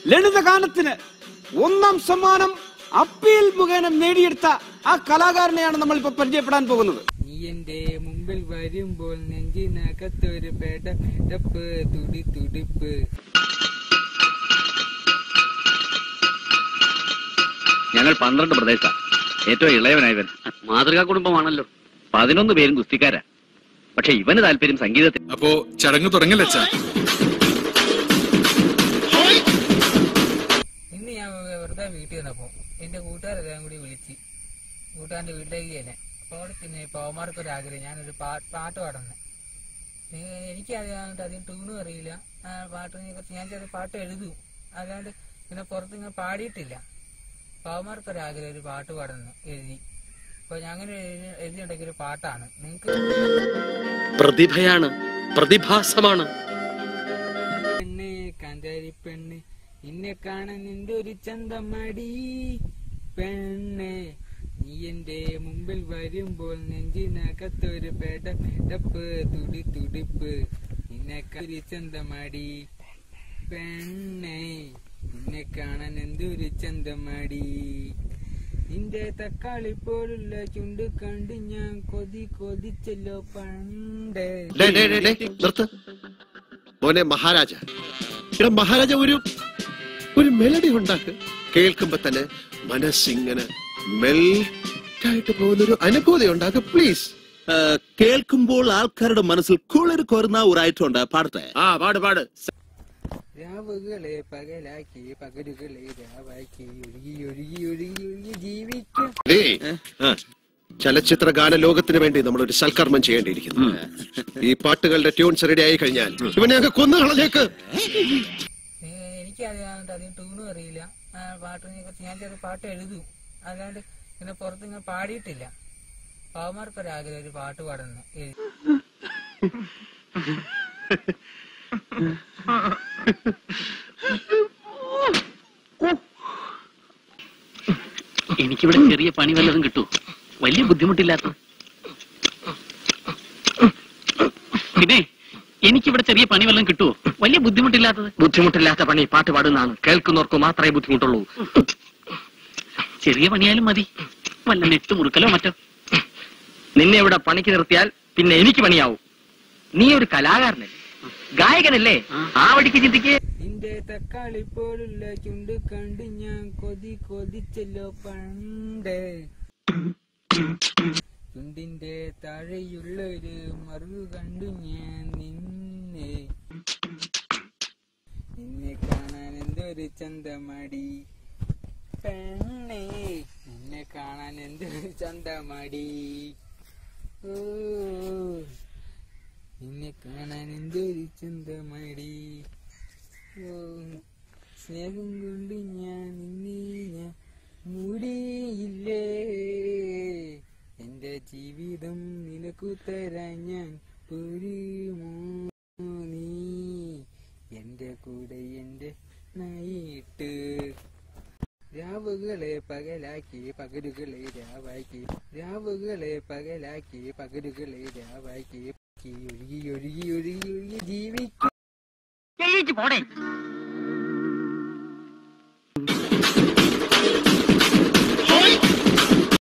ലളിതഗാനത്തിന് ഒന്നാം സമ്മാനം അപ്പീൽ മുഖേന നേടിയെടുത്ത ആ കലാകാരനെയാണ് നമ്മൾ ഇപ്പൊ പരിചയപ്പെടാൻ പോകുന്നത് നീ എന്റെ മുമ്പിൽ വരുമ്പോൾ നെഞ്ചിനകത്തൊരു പെടപ്പ് തുടി തുടിപ്പ് ഞങ്ങൾ പന്ത്രണ്ട് പ്രദേശ ഏറ്റവും ഇളയവനായവൻ മാതൃകാ കുടുംബമാണല്ലോ പതിനൊന്ന് പേരും ഗുസ്തിക്കാരാ പക്ഷെ ഇവന് താല്പര്യം സംഗീതത്തിൽ അപ്പോ ചടങ്ങ് തുടങ്ങല്ലേ ഇന്ന് ഞാൻ വെറുതെ വീട്ടിൽ വന്നപ്പോ എന്റെ കൂട്ടുകാരെല്ലാം കൂടി വിളിച്ച് കൂട്ടുകാരന്റെ വീട്ടിലേക്ക് തന്നെ അപ്പൊ അവിടെ പിന്നെ പവമാർക്ക് ഒരു ആഗ്രഹം ഞാനൊരു പാ- പാട്ട് പാടുന്നത് എനിക്ക് അറിയാണ്ട് അതിന് ട്യൂണും അറിയില്ല ആ പാട്ടിനെ കുറിച്ച് ഞാൻ ചെറിയ പാട്ട് എഴുതും അല്ലാണ്ട് പിന്നെ പുറത്ത് ഇങ്ങനെ പാടിയിട്ടില്ല പവമാർക്ക് ഒരു ആഗ്രഹം ഒരു പാട്ട് പാടുന്നു എഴുതി അപ്പൊ ഞാൻ അങ്ങനെ എഴുതി എഴുതിയുണ്ടെങ്കിൽ ഒരു പാട്ടാണ് നിങ്ങൾക്ക് പ്രതിഭയാണ് പ്രതിഭാസമാണ് പെണ്ണ് കാന്താരി പെണ്ണ് നിന്നെ കാണാൻ നിന്റെ ഒരു ചന്തമടി പെണ്ണ് നീ എന്റെ മുമ്പിൽ വരുമ്പോൾ നെഞ്ചിനകത്തൊരു പെടപ്പ് തുടി തുടിപ്പ് നിന്നെ ഒരു ചന്തമടി പെണ്ണെ നിന്നെ കാണാൻ എന്തൊരു ചന്തമടി നിന്റെ തക്കാളി പോലുള്ള ചുണ്ട് കണ്ട് ഞാൻ കൊതി കൊതിച്ചല്ലോ പണ്ട് ഡേ, ഡേ, ഡേ, ഡേ, നിർത്ത് മോനെ മഹാരാജ ഇവിടെ മഹാരാജ ഒരു ഒരു മെലഡി ഉണ്ടാക്ക് കേൾക്കുമ്പോ തന്നെ മനസ്സിങ്ങനെ മെൽറ്റായിട്ട് പോകുന്ന ഒരു അനുഭൂതി ഉണ്ടാക്ക് പ്ലീസ് കേൾക്കുമ്പോൾ ആൾക്കാരുടെ മനസ്സിൽ കുളിർ കോരുന്ന ഒരു ഐറ്റം ഉണ്ട് പാടട്ടെ ആ പാട് പാട് രാവുകളെ പകലാക്കി പകലുകളെ രാവാക്കി ഒഴുകി ഒഴുകി ഒഴുകി ഒഴുകി ജീവിക്കും ഡേ, ചലച്ചിത്ര ഗാന ലോകത്തിന് വേണ്ടി നമ്മൾ ഒരു സൽക്കർമ്മം ചെയ്യേണ്ടിയിരിക്കുന്നു ഈ പാട്ടുകളുടെ ട്യൂൺസ് റെഡി ആയി കഴിഞ്ഞാൽ ഇവനെയൊക്കെ കൊന്നു കളഞ്ഞേക്ക് എനിക്ക് അറിയാണ്ട് അതിന് ട്യൂണും അറിയില്ല ആ പാട്ടിനെ കുറിച്ച് ഞാൻ ചെറിയ പാട്ട് എഴുതും അല്ലാണ്ട് പിന്നെ പുറത്ത് ഇങ്ങനെ പാടിയിട്ടില്ല പാവമാർക്ക് ഒരു ആഗ്രഹം ഒരു പാട്ട് പാടുന്നു എഴുതി എനിക്കിവിടെ ചെറിയ പണി വല്ലതും കിട്ടൂ വലിയ ബുദ്ധിമുട്ടില്ലാത്ത പിന്നെ എനിക്കിവിടെ ചെറിയ പണി വല്ലതും കിട്ടുമോ വലിയ ബുദ്ധിമുട്ടില്ലാത്തത് ബുദ്ധിമുട്ടില്ലാത്ത പണി പാട്ട് പാടുന്നതാണ് കേൾക്കുന്നവർക്ക് മാത്രമേ ബുദ്ധിമുട്ടുള്ളൂ ചെറിയ പണിയാലും മതി വല്ല നെട്ട് മുറുക്കലോ മറ്റോ നിന്നെ ഇവിടെ പണിക്ക് നിർത്തിയാൽ പിന്നെ എനിക്ക് പണിയാവും നീ ഒരു കലാകാരനല്ലേ ഗായകനല്ലേ ആ വഴിക്ക് ചിന്തിക്കേ നിന്റെ തക്കാളി പോലുള്ള ചുണ്ട് കണ്ട് ഞാൻ കൊതി കൊതിച്ചല്ലോ പണ്ട് ചുണ്ടിന്റെ താഴെയുള്ളൊരു മറു കണ്ടു ഞാൻ നിന്നെ നിന്നെ കാണാൻ എന്തൊരു ചന്തമടി പെണ്ണേ നിന്നെ കാണാൻ എന്തൊരു ചന്തമടി ഓ നിന്നെ കാണാൻ എന്തൊരു ചന്തമടി ഓ, സ്നേഹം കൊണ്ട് ഞാൻ നിന്നെ ഞാൻ മുടിയില്ലേ എന്റെ ജീവിതം നിനക്കു തരാൻ ഞാൻ പൊരുമോ നീ എന്റെ കൂടെ എന്റെ നയിട്ട് രാവുകളെ പകലാക്കി പകലുകളെ രാവാക്കി രാവുകളെ പകലാക്കി പകലുകളെ രാവാക്കി ഒഴുകി ഒഴുകി ഒഴുകി ഒഴുകി ജീവിക്കും പോടേ